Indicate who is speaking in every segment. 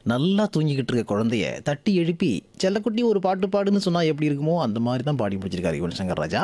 Speaker 1: நல்லா தூங்கிக்கிட்டு இருக்க குழந்தைய தட்டி எழுப்பி செல்லக்குட்டி ஒரு பாட்டு பாடுன்னு சொன்னா எப்படி இருக்குமோ அந்த மாதிரி தான் பாடி முடிச்சிருக்காரு யுவன் சங்கர் ராஜா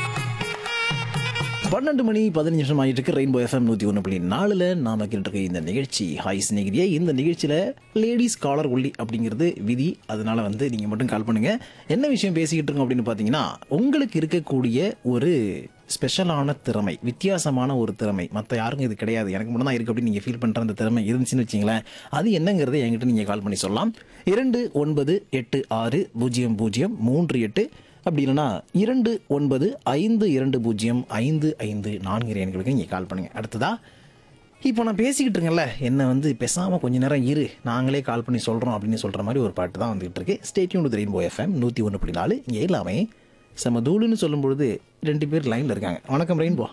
Speaker 1: பன்னெண்டு மணி பதினஞ்சு நிமிஷம் ஆகிட்டு இருக்கு ரெயின்போ எஃப்எம் நூற்றி ஒன்று புள்ளி நாலில் நாம கேட்டு இந்த நிகழ்ச்சி ஹாய் சிநேகிரியே இந்த நிகழ்ச்சியில் லேடிஸ் காலர் ஒல்லி அப்படிங்கிறது விதி அதனால வந்து நீங்கள் மட்டும் கால் பண்ணுங்க என்ன விஷயம் பேசிக்கிட்டு இருக்கோம் அப்படின்னு பார்த்தீங்கன்னா உங்களுக்கு இருக்கக்கூடிய ஒரு ஸ்பெஷலான திறமை வித்தியாசமான ஒரு திறமை மற்ற யாருக்கும் இது கிடையாது எனக்கு மட்டும் தான் இருக்கு அப்படின்னு நீங்கள் ஃபீல் பண்ணுற அந்த திறமை இருந்துச்சுன்னு வச்சிங்களேன் அது என்னங்கிறத என்கிட்ட நீங்கள் கால் பண்ணி சொல்லலாம் இரண்டு ஒன்பது எட்டு ஆறு பூஜ்ஜியம் பூஜ்ஜியம் மூன்று எட்டு அப்படி இல்லைன்னா இரண்டு ஒன்பது ஐந்து இரண்டு பூஜ்ஜியம் ஐந்து ஐந்து நான்கு எண்களுக்கு நீங்கள் கால் பண்ணுங்கள் அடுத்ததா இப்போ நான் பேசிக்கிட்டு இருக்கேன்ல என்ன வந்து பேசாமல் கொஞ்ச நேரம் இரு நாங்களே கால் பண்ணி சொல்கிறோம் அப்படின்னு சொல்கிற மாதிரி ஒரு பாட்டு தான் வந்துகிட்டு இருக்கு ஸ்டேட்யூன் ரெயின்போ எஃப்எம் நூற்றி ஒன்று புள்ளி நாலு இங்கே எல்லாமே செம தூளுன்னு சொல்லும் பொழுது ரெண்டு பேர் லைனில் இருக்காங்க வணக்கம் ரெயின்போ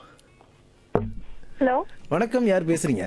Speaker 2: ஹலோ
Speaker 1: வணக்கம் யார் பேசுறீங்க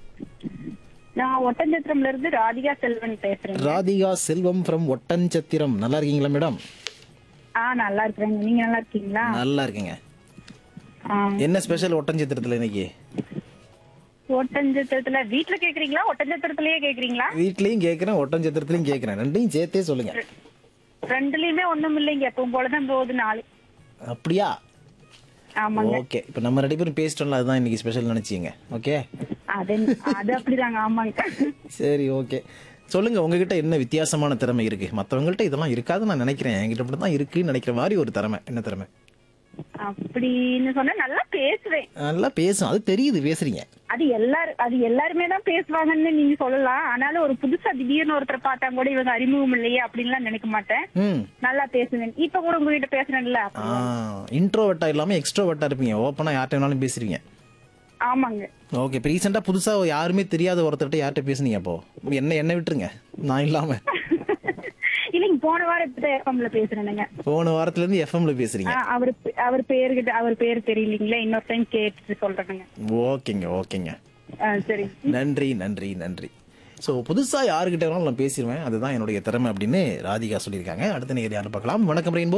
Speaker 2: நான் ஒட்டஞ்சத்திரம்ல இருந்து ராதிகா செல்வன் பேசுறேன்
Speaker 1: ராதிகா செல்வம் ஃப்ரம் ஒட்டன்சத்திரம் நல்லா இருக்கீங்களா மேடம்
Speaker 2: ஆ நல்லா இருக்கிறேங்க நீங்க நல்லா இருக்கீங்களா
Speaker 1: நல்லா இருக்கீங்க
Speaker 2: ஆ,
Speaker 1: என்ன ஸ்பெஷல் ஒட்டன்சத்திரத்தில் இன்னைக்கு
Speaker 2: ஒட்டஞ்சத்திரத்துல வீட்டுல கேக்குறீங்களா ஒட்டஞ்சத்திரத்திலேயே கேக்குறீங்களா
Speaker 1: வீட்லேயும் கேட்குறேன் ஒட்டன்சத்திரத்துலையும் கேட்குறேன் ரெண்டையும் சேர்த்தே சொல்லுங்கள்
Speaker 2: ரெண்டுலயுமே ஒண்ணும் இல்லைங்க எப்பவும் போலதான் போகுது நாலு
Speaker 1: அப்படியா
Speaker 2: ஆமாங்க
Speaker 1: ஓகே இப்போ நம்ம ரெண்டு பேரும் பேசிட்டோம்ல அதுதான் இன்னைக்கு ஸ்பெஷல் நினைச்சீங்க ஓகே
Speaker 2: அது அது அப்படிதாங்க ஆமாங்க
Speaker 1: சரி ஓகே சொல்லுங்க உங்ககிட்ட என்ன வித்தியாசமான திறமை இருக்கு மற்றவங்கள்ட்ட இதெல்லாம் இருக்காதுன்னு நான் நினைக்கிறேன் என்கிட்ட மட்டும் தான் இருக்குன்னு நினைக்கிற மாதிரி ஒரு திறமை என்ன திறமை
Speaker 2: அப்படின்னு சொன்னா நல்லா பேசுவேன்
Speaker 1: நல்லா பேசும் அது தெரியுது பேசுறீங்க
Speaker 2: அது எல்லாரும் அது எல்லாருமே தான் பேசுவாங்கன்னு நீங்க சொல்லலாம் ஆனாலும் ஒரு புதுசா திடீர்னு ஒருத்தர் பார்த்தா கூட இவங்க அறிமுகம் இல்லையே அப்படின்லாம் நினைக்க மாட்டேன்
Speaker 1: ம்
Speaker 2: நல்லா பேசுவேன் இப்ப கூட உங்ககிட்ட பேசுறேன்ல
Speaker 1: ஆ இன்ட்ரோவர்ட்டா இல்லாமல் எக்ஸ்ட்ரோவர்ட்டா இருப்பீங்க ஓப்பனாக யார்கிட்ட வேணாலும் பேசுறீங்க
Speaker 2: ஆமாங்க
Speaker 1: ஓகே இப்போ ரீசெண்டாக புதுசாக யாருமே தெரியாத ஒருத்தர்கிட்ட யார்கிட்ட பேசுனீங்க அப்போ என்ன என்ன விட்டுருங்க நான் இல்லாமல்
Speaker 2: இல்லைங்க போன வாரம் இப்பதான் எஃப்எம்ல பேசுறேனுங்க
Speaker 1: போன வாரத்துலேருந்து எஃப்எம்ல பேசுறீங்க
Speaker 2: ஆ, அவர் அவர் பேருகிட்ட அவர் பேர் தெரியலீங்களா இன்னொரு டைம் கேட்டு சொல்றேனுங்க
Speaker 1: ஓகேங்க ஓகேங்க
Speaker 2: ஆ, சரி
Speaker 1: நன்றி நன்றி நன்றி ஸோ புதுசாக யாருக்கிட்ட வேணாலும் நான் பேசிடுவேன் அதுதான் என்னுடைய திறமை அப்படின்னு ராதிகா சொல்லியிருக்காங்க அடுத்த நேர் யாரும் பார்க்கலாம் வணக்கம் ரெயின்போ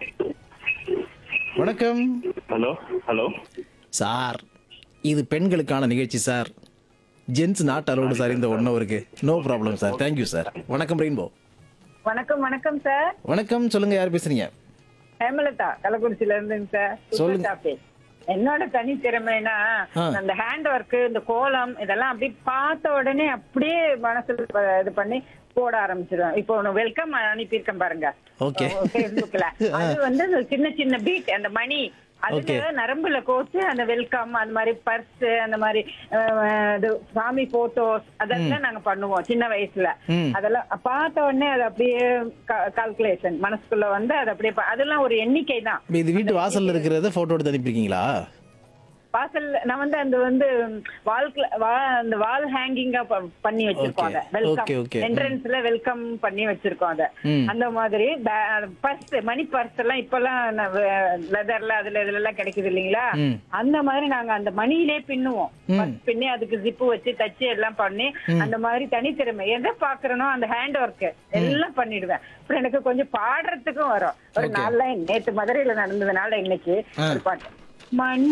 Speaker 1: வணக்கம்
Speaker 3: ஹலோ ஹலோ
Speaker 1: சார் இது பெண்களுக்கான நிகழ்ச்சி sir gents not allowed sir இந்த ஒன் ஹவருக்கு no problem sir thank you sir வணக்கம் ரெயின்போ
Speaker 4: வணக்கம் வணக்கம் சார்
Speaker 1: வணக்கம் சொல்லுங்க யார் பேசுறீங்க
Speaker 4: ஹேமலதா கள்ளக்குறிச்சியில இருந்துங்க சார்
Speaker 1: சொல்லுங்க.
Speaker 4: Super topic. என்னோட தனி திறமைனா
Speaker 1: ஆ.
Speaker 4: அந்த ஹேண்ட் ஒர்க் இந்த கோலம் இதெல்லாம் அப்படியே பார்த்த உடனே அப்படியே மனசுல ப- இது பண்ணி போட ஆரம்பிச்சிருவேன் இப்போ ஒண்ணு வெல்கம் அனுப்பியிருக்கேன் பாருங்க
Speaker 1: Okay.
Speaker 4: பேஸ்புக்ல அது வந்து அந்த சின்ன சின்ன பீட் அந்த மணி
Speaker 1: Okay.
Speaker 4: அதுல நரம்புல கோர்த்து அந்த வெல்கம் அந்த மாதிரி பர்ஸ் அந்த மாதிரி அஹ், இது சாமி போட்டோஸ் அதெல்லாம் நாங்க பண்ணுவோம் சின்ன வயசுல
Speaker 1: ம்.
Speaker 4: அதெல்லாம் பார்த்த உடனே அது அப்படியே கால்குலேஷன் மனசுக்குள்ள வந்து அது அப்படியே ப- அதெல்லாம் ஒரு எண்ணிக்கை தான்
Speaker 1: இப்போ இது வீட்டு வாசல்ல இருக்கிறத ஃபோட்டோ எடுத்து அனுப்பியிருக்கீங்களா
Speaker 4: வாசல் நான் வந்து அந்த வந்து வால்ல அந்த வால் ஹேங்கிங்கா பண்ணி வச்சிருக்கோம் அத
Speaker 1: Okay. Okay, okay.
Speaker 4: வெல்கம் என்ட்ரன்ஸ்ல வெல்கம் பண்ணி வச்சிருக்கோம் அத
Speaker 1: ம்.
Speaker 4: அந்த மாதிரி பர்ஸ் மணி பர்ஸ் எல்லாம் இப்பெல்லாம் லெதர்ல அதுல இதுல எல்லாம் கிடைக்குது இல்லைங்களா
Speaker 1: ம்.
Speaker 4: அந்த மாதிரி நாங்க அந்த மணியிலே பின்னுவோம் Purse பின்னி அதுக்கு ஜிப்பு வச்சு தச்சு எல்லாம் பண்ணி அந்த மாதிரி தனித்திறமை எதை பாக்குறனோ அந்த ஹேண்ட் ஒர்க் எல்லாம் பண்ணிடுவேன் அப்புறம் எனக்கு கொஞ்சம் பாடுறதுக்கும் வரும் ஒரு
Speaker 1: Okay.
Speaker 4: நாள் நேத்து மதுரையில நடந்ததுனால இன்னைக்கு
Speaker 1: ஆ.
Speaker 4: ஒரு பாட்டு மணி